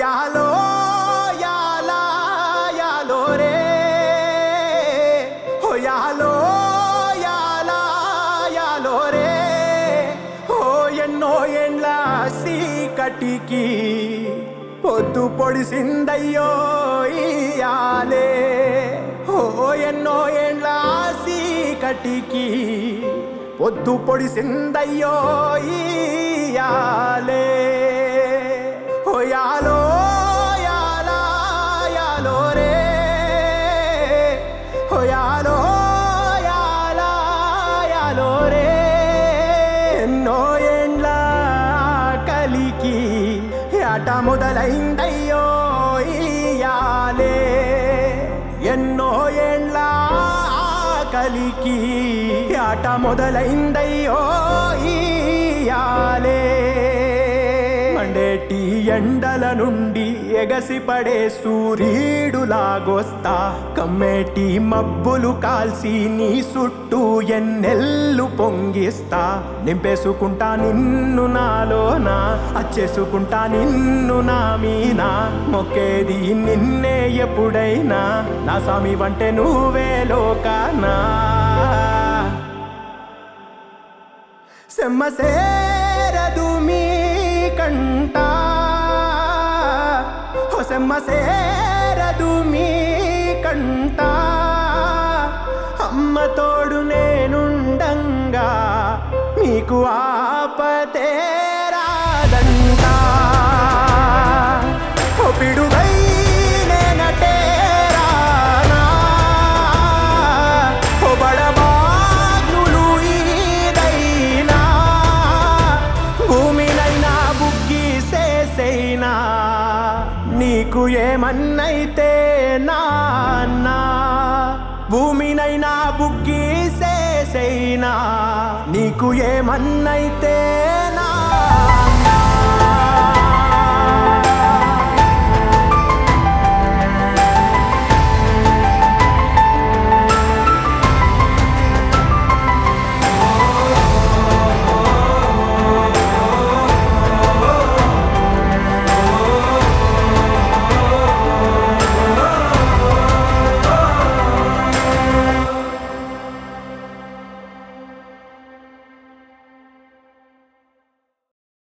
యాలో యాలా యాలో రే ఓ యాలో యాలా యాలో రే ఓ ఎన్నో ఎండ్ల సీకటికి పొద్దు పొడిసిందయ్యో ఇయాలే ఓ ఎన్నో ఎండ్ల సీకటికి పొద్దు పొడిసిందయ్యో ఇయాలే ఓ యాలో యాలా యాలో రే ఓ యాలో యాలా యాలో రే ఎన్నో ఏండ్ల కలికి ఆట మొదలైందయ్యో ఇయాలే ఎన్నో ఏండ్ల కలికి ఆట మొదలైందయ్యో ఇయాలే మండేటి ఎండల నుండి ఎగసిపడే సూర్యుడులాగొస్తా కమ్మేటి మబ్బులు కాల్సి నీ చుట్టూ ఎన్నెల్లు పొంగిస్తా నింపేసుకుంటా నిన్ను నాలోనా అచ్చేసుకుంటా నిన్ను నా మీనా మొక్కేది నిన్నే ఎప్పుడైనా నా స్వామి వంటే నువ్వే లోకానా సెమ్మ సేరదు మీ కంట ఓ సెమ్మ సేరదు మీ కంట అమ్మ తోడు నేనుండంగా మీకు ఆపతే రాదంట ఓ పిడుగై నేనటే రానా ఓ బడబాగ్నులు ఈదైనా భూమినైనా బుగ్గి సేసైనా నీకు ఏమన్నైతే నాన్నా భూమినైనా బుగ్గి సేసైనా నీకు ఏమన్నైతే